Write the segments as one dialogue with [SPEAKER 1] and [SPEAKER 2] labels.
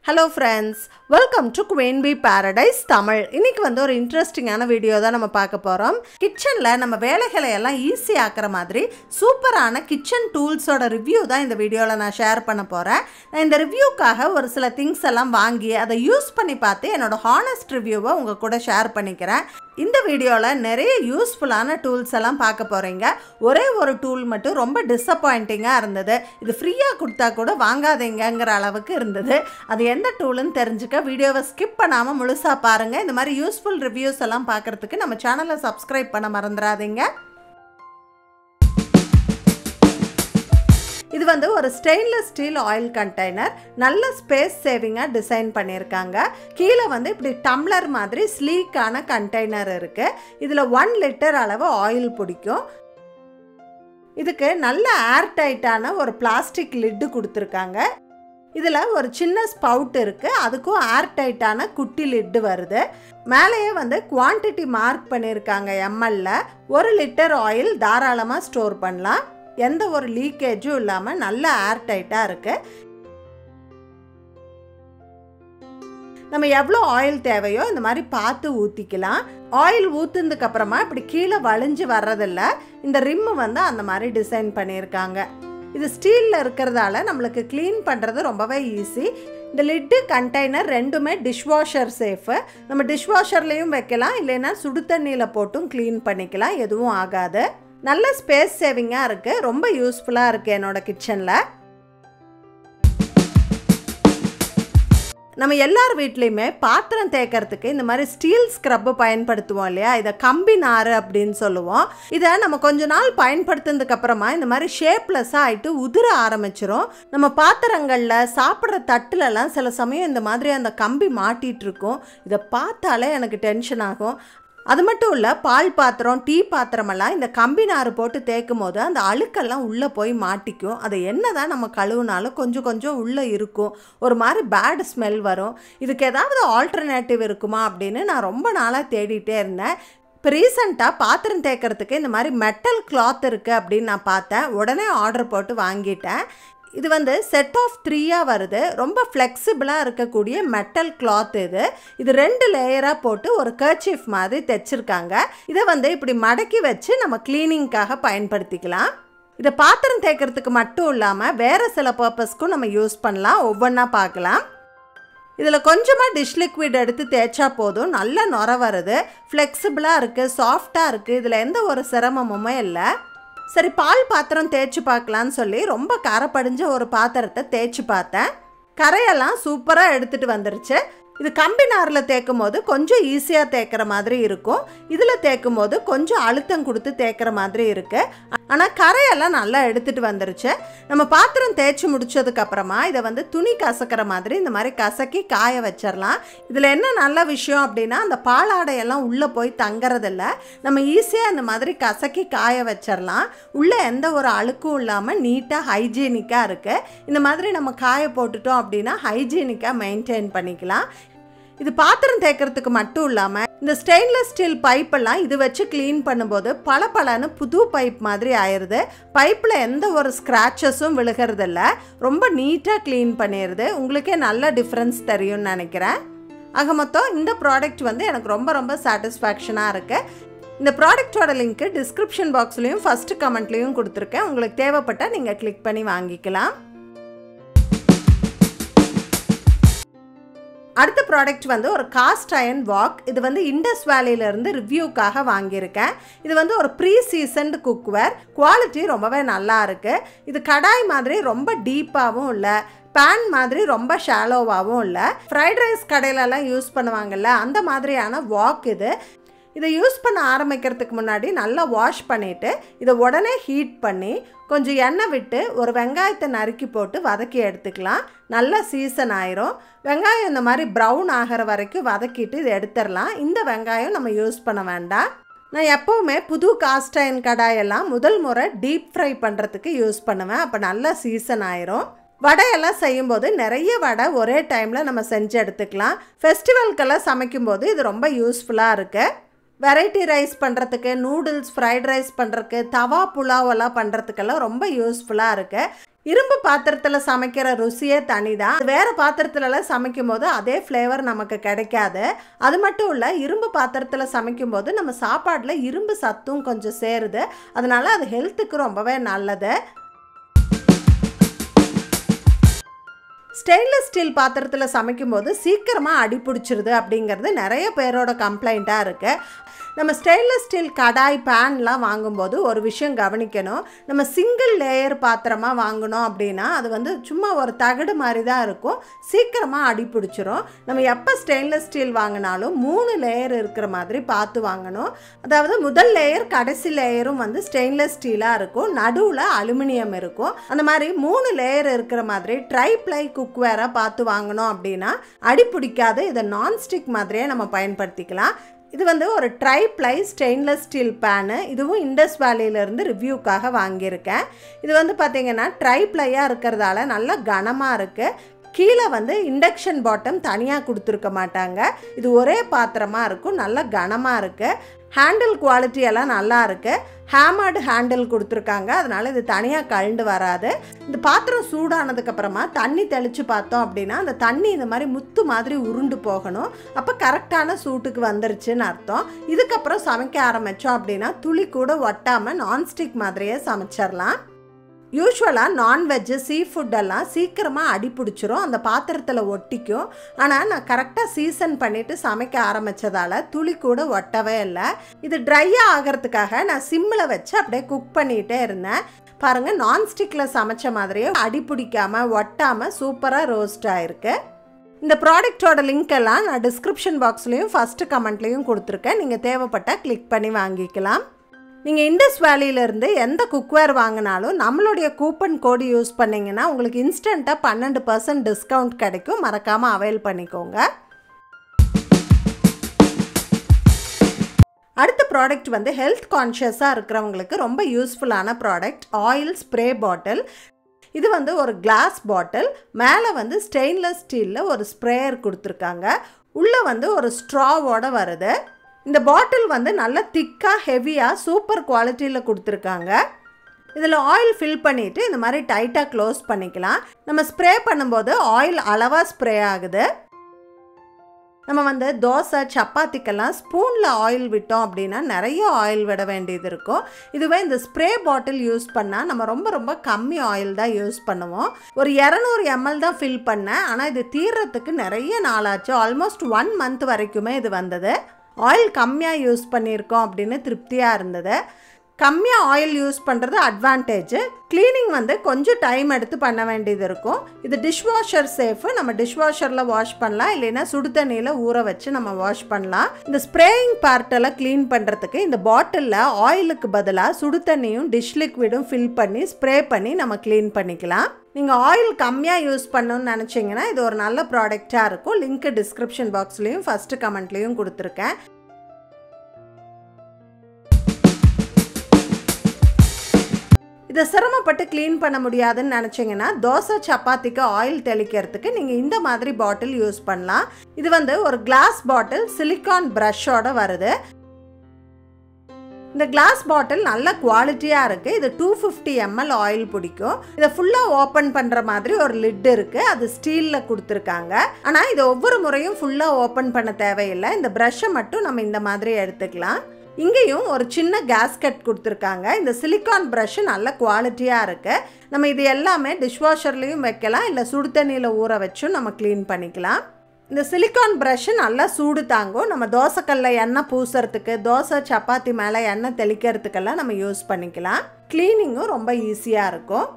[SPEAKER 1] hello friends welcome to Queen B Paradise Tamil இன்னைக்கு வந்து ஒரு இன்ட்ரெஸ்டிங்கான வீடியோ தான் நம்ம பார்க்க போகிறோம் கிச்சனில் நம்ம வேலைகளை எல்லாம் ஈஸி ஆக்குற மாதிரி சூப்பரான கிச்சன் டூல்ஸோட ரிவ்யூ தான் இந்த வீடியோவில் நான் ஷேர் பண்ண போகிறேன் நான் இந்த ரிவ்யூக்காக ஒரு சில திங்ஸ் எல்லாம் வாங்கி அதை யூஸ் பண்ணி பார்த்து என்னோட ஹானஸ்ட் ரிவ்யூவை உங்கள் கூட ஷேர் பண்ணிக்கிறேன் இந்த வீடியோவில் நிறைய யூஸ்ஃபுல்லான டூல்ஸ் எல்லாம் பார்க்க போகிறீங்க ஒரே ஒரு டூல் மட்டும் ரொம்ப டிசப்பாயிண்டிங்காக இருந்தது இது ஃப்ரீயாக கொடுத்தா கூட வாங்காதீங்கங்கிற அளவுக்கு இருந்தது அது எந்த டூலுன்னு தெரிஞ்சுக்க வீடியோவை ஸ்கிப் பண்ணாமல் முழுசாக பாருங்கள் இந்த மாதிரி யூஸ்ஃபுல் ரிவ்யூஸ் எல்லாம் பார்க்குறதுக்கு நம்ம சேனலை சப்ஸ்கிரைப் பண்ண மறந்துடாதீங்க இது வந்து ஒரு ஸ்டெயின்லெஸ் ஸ்டீல் ஆயில் கண்டெய்னர் நல்ல ஸ்பேஸ் சேவிங்காக டிசைன் பண்ணியிருக்காங்க கீழே வந்து இப்படி டம்ளர் மாதிரி ஸ்லீக்கான கண்டெய்னர் இருக்குது இதில் ஒன் லிட்டர் அளவு ஆயில் பிடிக்கும் இதுக்கு நல்ல ஏர் டைட்டான ஒரு பிளாஸ்டிக் லிட்டு கொடுத்துருக்காங்க இதில் ஒரு சின்ன ஸ்பவுட் இருக்குது அதுக்கும் ஏர் டைட்டான குட்டி லிட்டு வருது மேலேயே வந்து குவான்டிட்டி மார்க் பண்ணியிருக்காங்க எம்எல்ல ஒரு லிட்டர் ஆயில் தாராளமாக ஸ்டோர் பண்ணலாம் எந்த ஒரு லீக்கேஜும் இல்லாமல் நல்ல ஏர் டைட்டாக இருக்குது நம்ம எவ்வளோ ஆயில் தேவையோ இந்த மாதிரி பார்த்து ஊற்றிக்கலாம் ஆயில் ஊற்றுனதுக்கு அப்புறமா இப்படி கீழே வளைஞ்சு வர்றதில்ல இந்த ரிம்மு வந்து அந்த மாதிரி டிசைன் பண்ணியிருக்காங்க இது ஸ்டீலில் இருக்கிறதால நம்மளுக்கு க்ளீன் பண்ணுறது ரொம்பவே ஈஸி இந்த லிட்டு கண்டெய்னர் ரெண்டுமே டிஷ்வாஷர் சேஃபு நம்ம டிஷ்வாஷர்லேயும் வைக்கலாம் இல்லைன்னா சுடு தண்ணியில் போட்டும் க்ளீன் பண்ணிக்கலாம் எதுவும் ஆகாது நல்ல ஸ்பேஸ் சேவிங்காக இருக்குது ரொம்ப யூஸ்ஃபுல்லாக இருக்குது என்னோட கிச்சனில் நம்ம எல்லார் வீட்லேயுமே பாத்திரம் தேய்க்கிறதுக்கு இந்த மாதிரி ஸ்டீல் ஸ்க்ரப்பு பயன்படுத்துவோம் இல்லையா இதை கம்பி நார் அப்படின்னு சொல்லுவோம் இதை நம்ம கொஞ்ச நாள் பயன்படுத்தினதுக்கு அப்புறமா இந்த மாதிரி ஷேப்லெஸ்ஸாக ஆகிட்டு உதிர ஆரம்பிச்சிரும் நம்ம பாத்திரங்களில் சாப்பிட்ற தட்டுலலாம் சில சமயம் இந்த மாதிரி அந்த கம்பி மாட்டிகிட்டு இருக்கும் இதை பார்த்தாலே எனக்கு டென்ஷன் ஆகும் அது மட்டும் இல்லை பால் பாத்திரம் டீ பாத்திரமெல்லாம் இந்த கம்பி நார் போட்டு தேய்க்கும் போது அந்த அழுக்கெல்லாம் உள்ளே போய் மாட்டிக்கும் அதை என்ன தான் நம்ம கழுவுனாலும் கொஞ்சம் கொஞ்சம் உள்ளே இருக்கும் ஒரு மாதிரி பேட் ஸ்மெல் வரும் இதுக்கு ஏதாவது ஆல்டர்னேட்டிவ் இருக்குமா அப்படின்னு நான் ரொம்ப நாளாக தேடிட்டே இருந்தேன் இப்போ ரீசண்டாக பாத்திரம் தேய்க்கிறதுக்கு இந்த மாதிரி மெட்டல் கிளாத் இருக்குது அப்படின்னு நான் பார்த்தேன் உடனே ஆர்டர் போட்டு வாங்கிட்டேன் இது வந்து செட் ஆஃப் த்ரீயாக வருது ரொம்ப ஃப்ளெக்சிபிளாக இருக்கக்கூடிய மெட்டல் கிளாத் இது இது ரெண்டு லேயராக போட்டு ஒரு கர்ச்சீஃப் மாதிரி தைச்சிருக்காங்க இதை வந்து இப்படி மடக்கி வச்சு நம்ம க்ளீனிங்க்காக பயன்படுத்திக்கலாம் இதை பாத்திரம் தேய்க்கிறதுக்கு மட்டும் இல்லாமல் வேறு சில பர்பஸ்க்கும் நம்ம யூஸ் பண்ணலாம் ஒவ்வொன்றா பார்க்கலாம் இதில் கொஞ்சமாக டிஷ் லிக்விட் எடுத்து தேய்ச்சா போதும் நல்ல நுர வருது ஃப்ளெக்சிபிளாக இருக்குது சாஃப்டாக இருக்குது இதில் எந்த ஒரு சிரமமுமே இல்லை சரி பால் பாத்திரம் தேய்ச்சி பார்க்கலான்னு சொல்லி ரொம்ப கரை படிஞ்ச ஒரு பாத்திரத்தை தேய்ச்சி பார்த்தேன் கரையெல்லாம் சூப்பராக எடுத்துகிட்டு வந்துருச்சு இது கம்பி நாரில் தேய்க்கும் போது கொஞ்சம் ஈஸியாக தேய்க்கிற மாதிரி இருக்கும் இதில் தேய்க்கும் போது கொஞ்சம் அழுத்தம் கொடுத்து தேய்க்கிற மாதிரி இருக்குது ஆனால் கரையெல்லாம் நல்லா எடுத்துகிட்டு வந்துருச்சு நம்ம பாத்திரம் தேய்ச்சி முடிச்சதுக்கப்புறமா இதை வந்து துணி கசக்கிற மாதிரி இந்த மாதிரி கசக்கி காய வச்சிடலாம் இதில் என்ன நல்ல விஷயம் அப்படின்னா அந்த பாலாடையெல்லாம் உள்ளே போய் தங்குறதில்ல நம்ம ஈஸியாக இந்த மாதிரி கசக்கி காய வச்சிடலாம் உள்ளே எந்த ஒரு அழுக்கும் இல்லாமல் நீட்டாக ஹைஜீனிக்காக இருக்குது இந்த மாதிரி நம்ம காய போட்டுட்டோம் அப்படின்னா ஹைஜீனிக்காக மெயின்டைன் பண்ணிக்கலாம் இது பாத்திரம் தேய்க்கிறதுக்கு மட்டும் இல்லாமல் இந்த ஸ்டெயின்லெஸ் ஸ்டீல் பைப்பெல்லாம் இது வச்சு க்ளீன் பண்ணும்போது பல பலன்னு புது பைப் மாதிரி ஆயிடுது பைப்பில் எந்த ஒரு ஸ்க்ராச்சஸும் விழுகிறதில்ல ரொம்ப நீட்டாக க்ளீன் பண்ணிடுது உங்களுக்கே நல்ல டிஃப்ரென்ஸ் தெரியும்னு நினைக்கிறேன் ஆக மொத்தம் இந்த ப்ராடக்ட் வந்து எனக்கு ரொம்ப ரொம்ப சாட்டிஸ்ஃபேக்ஷனாக இருக்குது இந்த ப்ராடக்டோட லிங்க்கு டிஸ்கிரிப்ஷன் பாக்ஸ்லேயும் ஃபஸ்ட்டு கமெண்ட்லேயும் கொடுத்துருக்கேன் உங்களுக்கு தேவைப்பட்டால் நீங்கள் கிளிக் பண்ணி வாங்கிக்கலாம் அடுத்த ப்ராடக்ட் வந்து ஒரு காஸ்ட் அயன் வாக் இது வந்து இண்டஸ் வேலியிலேருந்து ரிவ்யூக்காக வாங்கியிருக்கேன் இது வந்து ஒரு ப்ரீ சீசன்டு குக்வேர் குவாலிட்டி ரொம்பவே நல்லா இருக்குது இது கடாய் மாதிரி ரொம்ப டீப்பாகவும் இல்லை பேன் மாதிரி ரொம்ப ஷாலோவாகவும் இல்லை ஃப்ரைட் ரைஸ் கடையிலலாம் யூஸ் பண்ணுவாங்கல்ல அந்த மாதிரியான வாக் இது இதை யூஸ் பண்ண ஆரம்பிக்கிறதுக்கு முன்னாடி நல்லா வாஷ் பண்ணிவிட்டு இதை உடனே ஹீட் பண்ணி கொஞ்சம் எண்ணெய் விட்டு ஒரு வெங்காயத்தை நறுக்கி போட்டு வதக்கி எடுத்துக்கலாம் நல்லா சீசன் ஆயிரும் வெங்காயம் இந்த மாதிரி ப்ரௌன் ஆகிற வரைக்கும் வதக்கிட்டு இதை எடுத்துடலாம் இந்த வெங்காயம் நம்ம யூஸ் பண்ண வேண்டாம் நான் எப்போவுமே புது காஸ்ட் அயன் கடாயெல்லாம் முதல் முறை டீப் ஃப்ரை பண்ணுறதுக்கு யூஸ் பண்ணுவேன் அப்போ நல்லா சீசன் ஆயிரும் வடையெல்லாம் செய்யும்போது நிறைய வடை ஒரே டைமில் நம்ம செஞ்சு எடுத்துக்கலாம் ஃபெஸ்டிவல்க்கெல்லாம் சமைக்கும்போது இது ரொம்ப யூஸ்ஃபுல்லாக இருக்குது வெரைட்டி ரைஸ் பண்ணுறதுக்கு நூடுல்ஸ் ஃப்ரைட் ரைஸ் பண்ணுறதுக்கு தவா புலாவெல்லாம் பண்ணுறதுக்கெல்லாம் ரொம்ப யூஸ்ஃபுல்லாக இருக்குது இரும்பு பாத்திரத்தில் சமைக்கிற ருசியே தனி தான் வேறு பாத்திரத்துலலாம் சமைக்கும் போது அதே ஃப்ளேவர் நமக்கு கிடைக்காது அது மட்டும் இல்லை இரும்பு பாத்திரத்தில் சமைக்கும் போது நம்ம சாப்பாட்டில் இரும்பு சத்தும் கொஞ்சம் சேருது அதனால அது ஹெல்த்துக்கு ரொம்பவே நல்லது ஸ்டெயின்லெஸ் ஸ்டீல் பாத்திரத்தில் சமைக்கும்போது சீக்கிரமாக அடி பிடிச்சிருது அப்படிங்கிறது நிறைய பேரோட கம்ப்ளைண்ட்டாக இருக்குது நம்ம ஸ்டெயின்லெஸ் ஸ்டீல் கடாய் பேன்லாம் வாங்கும்போது ஒரு விஷயம் கவனிக்கணும் நம்ம சிங்கிள் லேயர் பாத்திரமாக வாங்கினோம் அப்படின்னா அது வந்து சும்மா ஒரு தகடு மாதிரி தான் இருக்கும் சீக்கிரமாக அடி பிடிச்சிரும் நம்ம எப்போ ஸ்டெயின்லெஸ் ஸ்டீல் வாங்கினாலும் மூணு லேயர் இருக்கிற மாதிரி பார்த்து வாங்கணும் அதாவது முதல் லேயர் கடைசி லேயரும் வந்து ஸ்டெயின்லெஸ் ஸ்டீலாக இருக்கும் நடுவில் அலுமினியம் இருக்கும் அந்த மாதிரி மூணு லேயர் இருக்கிற மாதிரி ட்ரை ப்ளை குக்வேரை பார்த்து வாங்கினோம் அப்படின்னா அடி பிடிக்காது இதை நான்ஸ்டிக் மாதிரியே நம்ம பயன்படுத்திக்கலாம் இது வந்து ஒரு tri ply stainless steel pan இதுவும் இண்டஸ் வேலியிலேருந்து ரிவ்யூக்காக வாங்கியிருக்கேன் இது வந்து பார்த்திங்கன்னா ட்ரை ப்ளையாக இருக்கிறதால நல்லா கனமாக இருக்குது கீழே வந்து இண்டக்ஷன் பாட்டம் தனியாக கொடுத்துருக்க மாட்டாங்க இது ஒரே பாத்திரமாக இருக்கும் நல்லா கனமாக இருக்குது ஹேண்டில் குவாலிட்டி எல்லாம் நல்லா இருக்குது ஹேமர்டு ஹேண்டில் கொடுத்துருக்காங்க அதனால் இது தனியாக கழண்டு வராது இந்த பாத்திரம் சூடானதுக்கப்புறமா தண்ணி தெளித்து பார்த்தோம் அப்படின்னா அந்த தண்ணி இந்த மாதிரி முத்து மாதிரி உருண்டு போகணும் அப்போ கரெக்டான சூட்டுக்கு வந்துருச்சுன்னு அர்த்தம் இதுக்கப்புறம் சமைக்க ஆரம்பித்தோம் அப்படின்னா துளி கூட ஒட்டாமல் நான்ஸ்டிக் மாதிரியே சமைச்சிடலாம் யூஸ்வலாக நான்வெஜ்ஜு சீ ஃபுட்டெல்லாம் சீக்கிரமாக அடி பிடிச்சிரும் அந்த பாத்திரத்தில் ஒட்டிக்கும் ஆனால் நான் கரெக்டாக சீசன் பண்ணிவிட்டு சமைக்க ஆரம்பித்ததால் துளி கூட ஒட்டவே இல்லை இது ட்ரையாக ஆகிறதுக்காக நான் சிம்மில் வச்சு அப்படியே குக் பண்ணிகிட்டே இருந்தேன் பாருங்கள் நான்ஸ்டிக்கில் சமைச்ச மாதிரியே அடி பிடிக்காமல் ஒட்டாமல் சூப்பராக ரோஸ்ட் ஆகிருக்கு இந்த ப்ராடக்டோட லிங்க் எல்லாம் நான் டிஸ்கிரிப்ஷன் பாக்ஸ்லேயும் ஃபஸ்ட்டு கமெண்ட்லேயும் கொடுத்துருக்கேன் நீங்கள் தேவைப்பட்டால் கிளிக் பண்ணி வாங்கிக்கலாம் நீங்கள் இண்டஸ் வேலியிலேருந்து எந்த குக்வேர் வாங்கினாலும் நம்மளுடைய கூப்பன் கோடு யூஸ் பண்ணிங்கன்னா உங்களுக்கு இன்ஸ்டண்ட்டாக பன்னெண்டு பர்சன்ட் டிஸ்கவுண்ட் கிடைக்கும் மறக்காமல் அவைல் பண்ணிக்கோங்க அடுத்த ப்ராடக்ட் வந்து ஹெல்த் கான்ஷியஸாக இருக்கிறவங்களுக்கு ரொம்ப யூஸ்ஃபுல்லான ப்ராடக்ட் ஆயில் ஸ்ப்ரே பாட்டில் இது வந்து ஒரு கிளாஸ் பாட்டில் மேலே வந்து ஸ்டெயின்லெஸ் ஸ்டீலில் ஒரு ஸ்ப்ரேயர் கொடுத்துருக்காங்க உள்ளே வந்து ஒரு ஸ்ட்ராவோட வருது இந்த பாட்டில் வந்து நல்ல திக்காக ஹெவியாக சூப்பர் குவாலிட்டியில் கொடுத்துருக்காங்க இதில் ஆயில் ஃபில் பண்ணிவிட்டு இந்த மாதிரி டைட்டாக க்ளோஸ் பண்ணிக்கலாம் நம்ம ஸ்ப்ரே பண்ணும்போது ஆயில் அளவாக ஸ்ப்ரே ஆகுது நம்ம வந்து தோசை சப்பாத்திக்கெல்லாம் ஸ்பூனில் ஆயில் விட்டோம் அப்படின்னா நிறைய ஆயில் விட வேண்டியது இருக்கும் இதுவே இந்த ஸ்ப்ரே பாட்டில் யூஸ் பண்ணால் நம்ம ரொம்ப ரொம்ப கம்மி ஆயில் தான் யூஸ் பண்ணுவோம் ஒரு இரநூறு எம்எல் தான் ஃபில் பண்ணேன் ஆனால் இது தீர்றதுக்கு நிறைய நாளாச்சு ஆல்மோஸ்ட் ஒன் மந்த் வரைக்குமே இது வந்தது ஆயில் கம்மியாக யூஸ் பண்ணியிருக்கோம் அப்படின்னு திருப்தியாக இருந்தது கம்மியாக ஆயில் யூஸ் பண்ணுறது அட்வான்டேஜ் க்ளீனிங் வந்து கொஞ்சம் டைம் எடுத்து பண்ண வேண்டியது இருக்கும் இது டிஷ்வாஷர் சேஃபு நம்ம டிஷ்வாஷரில் வாஷ் பண்ணலாம் இல்லைன்னா சுடு தண்ணியில் ஊற வச்சு நம்ம வாஷ் பண்ணலாம் இந்த ஸ்ப்ரேயிங் பார்ட்டெல்லாம் க்ளீன் பண்ணுறதுக்கு இந்த பாட்டிலில் ஆயிலுக்கு பதிலாக சுடு தண்ணியும் டிஷ் லிக்விடும் ஃபில் பண்ணி ஸ்ப்ரே பண்ணி நம்ம க்ளீன் பண்ணிக்கலாம் நீங்கள் ஆயில் கம்மியாக யூஸ் பண்ணணும்னு நினச்சிங்கன்னா இது ஒரு நல்ல ப்ராடக்டாக இருக்கும் லிங்க் டிஸ்கிரிப்ஷன் பாக்ஸ்லேயும் ஃபஸ்ட்டு கமெண்ட்லேயும் கொடுத்துருக்கேன் இதை சிரமப்பட்டு க்ளீன் பண்ண முடியாதுன்னு நினச்சிங்கன்னா தோசை சப்பாத்திக்கு ஆயில் தெளிக்கிறதுக்கு நீங்கள் இந்த மாதிரி பாட்டில் யூஸ் பண்ணலாம் இது வந்து ஒரு கிளாஸ் பாட்டில் சிலிக்கான் ப்ரஷ்ஷோட வருது இந்த கிளாஸ் பாட்டில் நல்ல குவாலிட்டியாக இருக்குது இது டூ ஃபிஃப்டி எம்எல் ஆயில் பிடிக்கும் இதை ஃபுல்லாக ஓப்பன் பண்ணுற மாதிரி ஒரு லிட் இருக்குது அது ஸ்டீலில் கொடுத்துருக்காங்க ஆனால் இது ஒவ்வொரு முறையும் ஃபுல்லாக ஓப்பன் பண்ண தேவையில்லை இந்த ப்ரஷ்ஷை மட்டும் நம்ம இந்த மாதிரி எடுத்துக்கலாம் இங்கேயும் ஒரு சின்ன கேஸ்கட் கொடுத்துருக்காங்க இந்த சிலிக்கான் ப்ரஷ்ஷு நல்ல குவாலிட்டியாக இருக்குது நம்ம இது எல்லாமே டிஷ்வாஷர்லேயும் வைக்கலாம் இல்லை சுடு தண்ணியில் ஊற வச்சும் நம்ம க்ளீன் பண்ணிக்கலாம் இந்த சிலிக்கான் ப்ரஷ்ஷு நல்லா சூடு தாங்கும் நம்ம தோசைக்கல்ல எண்ணெய் பூசுறதுக்கு தோசை சப்பாத்தி மேலே எண்ணெய் தெளிக்கிறதுக்கெல்லாம் நம்ம யூஸ் பண்ணிக்கலாம் க்ளீனிங்கும் ரொம்ப ஈஸியாக இருக்கும்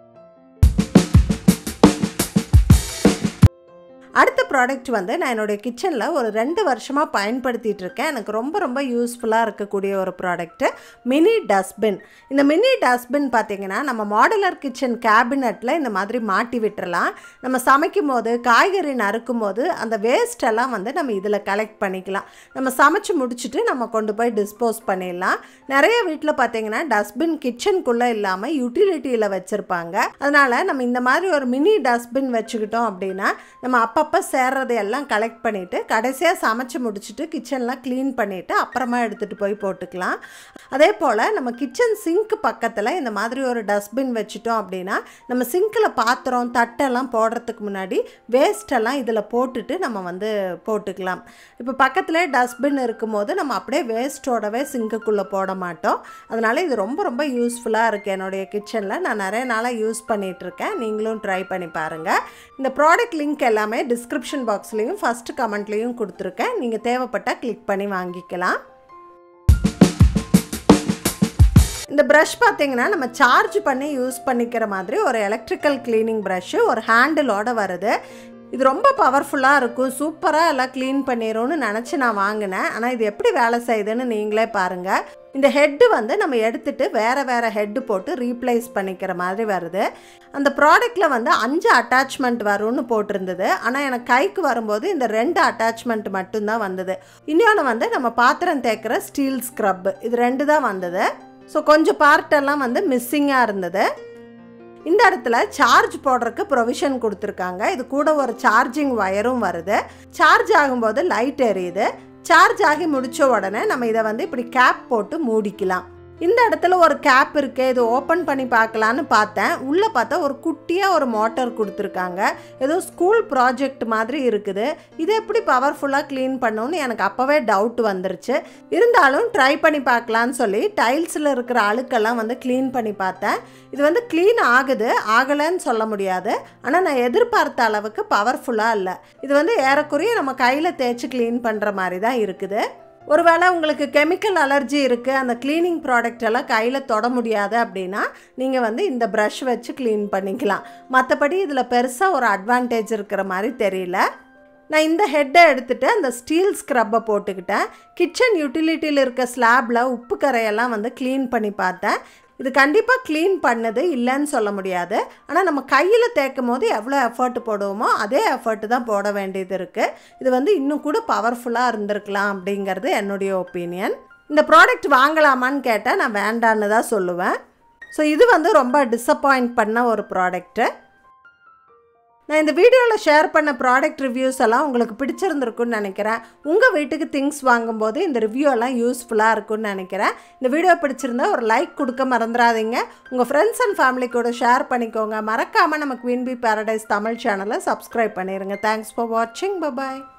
[SPEAKER 1] அடுத்த ப்ராடக்ட் வந்து நான் என்னுடைய கிச்சனில் ஒரு ரெண்டு வருஷமாக பயன்படுத்திகிட்டு இருக்கேன் எனக்கு ரொம்ப ரொம்ப யூஸ்ஃபுல்லாக இருக்கக்கூடிய ஒரு ப்ராடக்ட்டு மினி டஸ்ட்பின் இந்த மினி டஸ்ட்பின் பார்த்திங்கன்னா நம்ம மாடுலர் கிச்சன் கேபினட்டில் இந்த மாதிரி மாட்டி விட்டுறலாம் நம்ம சமைக்கும் போது காய்கறி நறுக்கும் போது அந்த வேஸ்டெல்லாம் வந்து நம்ம இதில் கலெக்ட் பண்ணிக்கலாம் நம்ம சமைச்சு முடிச்சுட்டு நம்ம கொண்டு போய் டிஸ்போஸ் பண்ணிடலாம் நிறைய வீட்டில் பார்த்தீங்கன்னா டஸ்ட்பின் கிச்சனுக்குள்ளே இல்லாமல் யூட்டிலிட்டியில் வச்சுருப்பாங்க அதனால் நம்ம இந்த மாதிரி ஒரு மினி டஸ்ட்பின் வச்சுக்கிட்டோம் அப்படின்னா நம்ம அப்போ அப்பப்போ சேர்றதை எல்லாம் கலெக்ட் பண்ணிவிட்டு கடைசியாக சமைச்சு முடிச்சுட்டு கிச்சன்லாம் க்ளீன் பண்ணிவிட்டு அப்புறமா எடுத்துகிட்டு போய் போட்டுக்கலாம் அதே போல் நம்ம கிச்சன் சிங்க் பக்கத்தில் இந்த மாதிரி ஒரு டஸ்ட்பின் வச்சுட்டோம் அப்படின்னா நம்ம சிங்க்கில் பாத்திரம் தட்டெல்லாம் போடுறதுக்கு முன்னாடி வேஸ்ட்டெல்லாம் இதில் போட்டுட்டு நம்ம வந்து போட்டுக்கலாம் இப்போ பக்கத்தில் டஸ்ட்பின் இருக்கும்போது நம்ம அப்படியே வேஸ்ட்டோடவே சிங்க்குள்ளே போட மாட்டோம் அதனால் இது ரொம்ப ரொம்ப யூஸ்ஃபுல்லாக இருக்குது என்னுடைய கிச்சனில் நான் நிறைய நாளாக யூஸ் பண்ணிகிட்ருக்கேன் நீங்களும் ட்ரை பண்ணி பாருங்கள் இந்த ப்ராடக்ட் லிங்க் எல்லாமே டிஸ்கிரிப்ஷன் பாக்ஸ்லேயும் ஃபஸ்ட்டு கமெண்ட்லேயும் கொடுத்துருக்கேன் நீங்கள் தேவைப்பட்டால் கிளிக் பண்ணி வாங்கிக்கலாம் இந்த ப்ரஷ் பார்த்தீங்கன்னா நம்ம சார்ஜ் பண்ணி யூஸ் பண்ணிக்கிற மாதிரி ஒரு எலக்ட்ரிக்கல் க்ளீனிங் ப்ரஷ்ஷு ஒரு ஹேண்டிலோட வருது இது ரொம்ப பவர்ஃபுல்லாக இருக்கும் சூப்பராக எல்லாம் க்ளீன் பண்ணிடும்னு நினச்சி நான் வாங்கினேன் ஆனால் இது எப்படி வேலை செய்யுதுன்னு நீங்களே பாருங்கள் இந்த ஹெட்டு வந்து நம்ம எடுத்துட்டு வேறு வேறு ஹெட்டு போட்டு ரீப்ளேஸ் பண்ணிக்கிற மாதிரி வருது அந்த ப்ராடக்டில் வந்து அஞ்சு அட்டாச்மெண்ட் வரும்னு போட்டிருந்தது ஆனால் எனக்கு கைக்கு வரும்போது இந்த ரெண்டு அட்டாச்மெண்ட் மட்டும்தான் வந்தது இன்னொன்று வந்து நம்ம பாத்திரம் தேய்க்கிற ஸ்டீல் ஸ்க்ரப் இது ரெண்டு தான் வந்தது ஸோ கொஞ்சம் பார்ட்டெல்லாம் வந்து மிஸ்ஸிங்காக இருந்தது இந்த இடத்துல சார்ஜ் போடுறதுக்கு ப்ரொவிஷன் கொடுத்துருக்காங்க இது கூட ஒரு சார்ஜிங் ஒயரும் வருது சார்ஜ் ஆகும்போது லைட் எரியுது சார்ஜ் ஆகி முடித்த உடனே நம்ம இதை வந்து இப்படி கேப் போட்டு மூடிக்கலாம் இந்த இடத்துல ஒரு கேப் இருக்கு இது ஓப்பன் பண்ணி பார்க்கலான்னு பார்த்தேன் உள்ளே பார்த்தா ஒரு குட்டியாக ஒரு மோட்டார் கொடுத்துருக்காங்க ஏதோ ஸ்கூல் ப்ராஜெக்ட் மாதிரி இருக்குது இது எப்படி பவர்ஃபுல்லாக க்ளீன் பண்ணணும்னு எனக்கு அப்போவே டவுட் வந்துருச்சு இருந்தாலும் ட்ரை பண்ணி பார்க்கலான்னு சொல்லி டைல்ஸில் இருக்கிற அழுக்கெல்லாம் வந்து க்ளீன் பண்ணி பார்த்தேன் இது வந்து க்ளீன் ஆகுது ஆகலைன்னு சொல்ல முடியாது ஆனால் நான் எதிர்பார்த்த அளவுக்கு பவர்ஃபுல்லாக இல்லை இது வந்து ஏறக்குறைய நம்ம கையில் தேய்ச்சி க்ளீன் பண்ணுற மாதிரி தான் இருக்குது ஒருவேளை உங்களுக்கு கெமிக்கல் அலர்ஜி இருக்குது அந்த க்ளீனிங் ப்ராடக்ட் எல்லாம் கையில் தொட முடியாது அப்படின்னா நீங்கள் வந்து இந்த ப்ரஷ் வச்சு க்ளீன் பண்ணிக்கலாம் மற்றபடி இதில் பெருசாக ஒரு அட்வான்டேஜ் இருக்கிற மாதிரி தெரியல நான் இந்த ஹெட்டை எடுத்துகிட்டு அந்த ஸ்டீல் ஸ்க்ரப்பை போட்டுக்கிட்டேன் கிச்சன் யூட்டிலிட்டியில் இருக்க ஸ்லாப்பில் உப்பு கரையெல்லாம் வந்து க்ளீன் பண்ணி பார்த்தேன் இது கண்டிப்பாக க்ளீன் பண்ணது இல்லைன்னு சொல்ல முடியாது ஆனால் நம்ம கையில் தேய்க்கும் போது எவ்வளோ எஃபர்ட் போடுவோமோ அதே எஃபர்ட் தான் போட வேண்டியது இருக்குது இது வந்து இன்னும் கூட பவர்ஃபுல்லாக இருந்திருக்கலாம் அப்படிங்கிறது என்னுடைய ஒப்பீனியன் இந்த ப்ராடக்ட் வாங்கலாமான்னு கேட்டால் நான் வேண்டான்னு தான் சொல்லுவேன் ஸோ இது வந்து ரொம்ப டிசப்பாயிண்ட் பண்ண ஒரு ப்ராடக்ட்டு நான் இந்த வீடியோவில் ஷேர் பண்ண ப்ராடக்ட் ரிவ்யூஸ் எல்லாம் உங்களுக்கு பிடிச்சிருந்துருக்குன்னு நினைக்கிறேன் உங்கள் வீட்டுக்கு திங்ஸ் வாங்கும்போது இந்த ரிவ்யூ எல்லாம் யூஸ்ஃபுல்லாக இருக்கும்னு நினைக்கிறேன் இந்த வீடியோ பிடிச்சிருந்தா ஒரு லைக் கொடுக்க மறந்துடாதீங்க உங்கள் ஃப்ரெண்ட்ஸ் அண்ட் ஃபேமிலி கூட ஷேர் பண்ணிக்கோங்க மறக்காமல் நம்ம குவீன் பி பேரடைஸ் தமிழ் சேனலை சப்ஸ்கிரைப் பண்ணிடுங்க தேங்க்ஸ் ஃபார் வாட்சிங் பபாய்